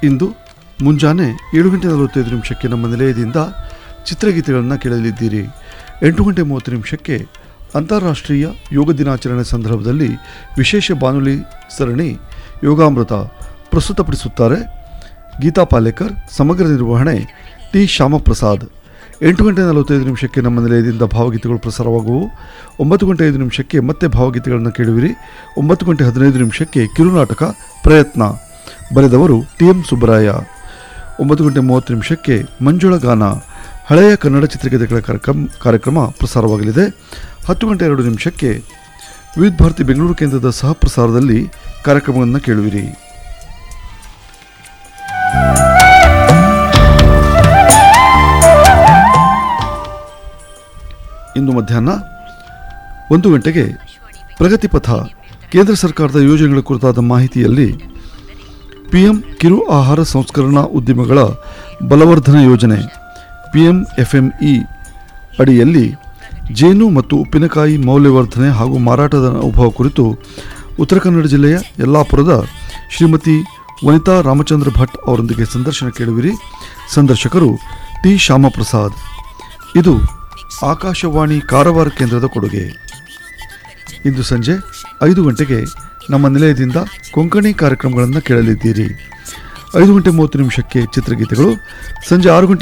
ಇಂದು ಮುಂಜಾನೆ ಏಳು ಗಂಟೆ ನಲವತ್ತೈದು ನಿಮಿಷಕ್ಕೆ ನಮ್ಮ ನಿಲಯದಿಂದ ಚಿತ್ರಗೀತೆಗಳನ್ನು ಕೇಳಲಿದ್ದೀರಿ ಎಂಟು ಗಂಟೆ ಮೂವತ್ತು ನಿಮಿಷಕ್ಕೆ ಅಂತಾರಾಷ್ಟ್ರೀಯ ಯೋಗ ದಿನಾಚರಣೆ ಸಂದರ್ಭದಲ್ಲಿ ವಿಶೇಷ ಬಾನುಲಿ ಸರಣಿ ಯೋಗಾಮೃತ ಪ್ರಸ್ತುತಪಡಿಸುತ್ತಾರೆ ಗೀತಾ ಪಾಲೇಕರ್ ಸಮಗ್ರ ನಿರ್ವಹಣೆ ಟಿ ಶ್ಯಾಮಪ್ರಸಾದ್ ಎಂಟು ಗಂಟೆ ನಲವತ್ತೈದು ನಿಮಿಷಕ್ಕೆ ನಮ್ಮ ನಿಲಯದಿಂದ ಭಾವಗೀತೆಗಳು ಪ್ರಸಾರವಾಗುವು ಒಂಬತ್ತು ಗಂಟೆ ಐದು ನಿಮಿಷಕ್ಕೆ ಮತ್ತೆ ಭಾವಗೀತೆಗಳನ್ನು ಕೇಳುವಿರಿ ಒಂಬತ್ತು ಗಂಟೆ ಹದಿನೈದು ನಿಮಿಷಕ್ಕೆ ಕಿರುನಾಟಕ ಪ್ರಯತ್ನ ಬರೆದವರು ಟಿ ಎಂ ಸುಬ್ಬರಾಯ ಒಂಬತ್ತು ಗಂಟೆ ಮೂವತ್ತು ನಿಮಿಷಕ್ಕೆ ಮಂಜುಳ ಗಾನ ಹಳೆಯ ಕನ್ನಡ ಚಿತ್ರಗೀತೆಗಳ ಕಾರ್ಯಕ್ರಮ ಕಾರ್ಯಕ್ರಮ ಪ್ರಸಾರವಾಗಲಿದೆ ಹತ್ತು ಗಂಟೆ ಎರಡು ನಿಮಿಷಕ್ಕೆ ವಿವಿಧ ಭಾರತಿ ಬೆಂಗಳೂರು ಕೇಂದ್ರದ ಸಹ ಪ್ರಸಾರದಲ್ಲಿ ಕಾರ್ಯಕ್ರಮವನ್ನು ಕೇಳುವಿರಿ ಇಂದು ಮಧ್ಯಾಹ್ನ ಒಂದು ಗಂಟೆಗೆ ಪ್ರಗತಿ ಪಥ ಕೇಂದ್ರ ಸರ್ಕಾರದ ಯೋಜನೆಗಳ ಕುರಿತಾದ ಮಾಹಿತಿಯಲ್ಲಿ ಪಿಎಂ ಕಿರು ಆಹಾರ ಸಂಸ್ಕರಣಾ ಉದ್ಯಮಗಳ ಬಲವರ್ಧನ ಯೋಜನೆ ಪಿಎಂ ಎಫ್ಎಂಇ ಅಡಿಯಲ್ಲಿ ಜೇನು ಮತ್ತು ಉಪ್ಪಿನಕಾಯಿ ಮೌಲ್ಯವರ್ಧನೆ ಹಾಗೂ ಮಾರಾಟದ ಅನುಭವ ಕುರಿತು ಉತ್ತರ ಕನ್ನಡ ಜಿಲ್ಲೆಯ ಯಲ್ಲಾಪುರದ ಶ್ರೀಮತಿ ವನಿತಾ ರಾಮಚಂದ್ರ ಭಟ್ ಅವರೊಂದಿಗೆ ಸಂದರ್ಶನ ಕೇಳುವಿರಿ ಸಂದರ್ಶಕರು ಟಿ ಶ್ಯಾಮಪ್ರಸಾದ್ ಇದು ಆಕಾಶವಾಣಿ ಕಾರವಾರ ಕೇಂದ್ರದ ಕೊಡುಗೆ ಇಂದು ಸಂಜೆ ಐದು ಗಂಟೆಗೆ ನಮ್ಮ ನಿಲಯದಿಂದ ಕೊಂಕಣಿ ಕಾರ್ಯಕ್ರಮಗಳನ್ನು ಕೇಳಲಿದ್ದೀರಿ ಐದು ಗಂಟೆ ಮೂವತ್ತು ನಿಮಿಷಕ್ಕೆ ಚಿತ್ರಗೀತೆಗಳು ಸಂಜೆ ಆರು ಗಂಟೆ